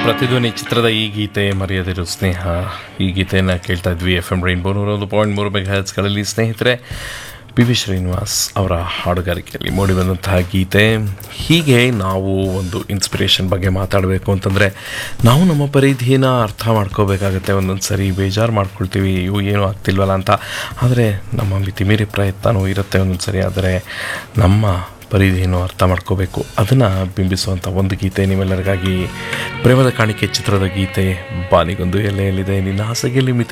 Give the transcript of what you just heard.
ಪ್ರತಿಧ್ವನಿ ಚಿತ್ರದ ಈ ಗೀತೆ ಮರೆಯದಿರು ಸ್ನೇಹ ಈ ಗೀತೆಯನ್ನು ಕೇಳ್ತಾ ಇದ್ವಿ ಎಫ್ ಎಂ ರೈನ್ಬೋ ನೂರೊಂದು ಪಾಯಿಂಟ್ ಮೂರು ಮೆಗಾ ಹರ್ಟ್ಸ್ಗಳಲ್ಲಿ ಸ್ನೇಹಿತರೆ ಪಿ ವಿ ಶ್ರೀನಿವಾಸ್ ಅವರ ಹಾಡುಗಾರಿಕೆಯಲ್ಲಿ ಮೂಡಿಬಂದಂತಹ ಗೀತೆ ಹೀಗೆ ನಾವು ಒಂದು ಇನ್ಸ್ಪಿರೇಷನ್ ಬಗ್ಗೆ ಮಾತಾಡಬೇಕು ಅಂತಂದರೆ ನಾವು ನಮ್ಮ ಪರಿಧಿನ ಅರ್ಥ ಮಾಡ್ಕೋಬೇಕಾಗತ್ತೆ ಒಂದೊಂದು ಸರಿ ಬೇಜಾರು ಮಾಡ್ಕೊಳ್ತೀವಿ ಇವು ಏನೂ ಆಗ್ತಿಲ್ವಲ್ಲ ಅಂತ ಆದರೆ ನಮ್ಮ ಮಿತಿಮೀರಿ ಪ್ರಯತ್ನವೂ ಇರುತ್ತೆ ಒಂದೊಂದು ಸರಿ ಆದರೆ ನಮ್ಮ ಪರಿಧಿಯನ್ನು ಅರ್ಥ ಮಾಡ್ಕೋಬೇಕು ಅದನ್ನು ಬಿಂಬಿಸುವಂಥ ಒಂದು ಗೀತೆ ನಿಮ್ಮೆಲ್ಲರಿಗಾಗಿ ಪ್ರೇಮದ ಕಾಣಿಕೆ ಚಿತ್ರದ ಗೀತೆ ಬಾನಿಗೊಂದು ಎಲ್ಲೆಯಲ್ಲಿದೆ ನಿನ್ನ ಆಸೆಗೆಲ್ಲಿ ಮಿತಿ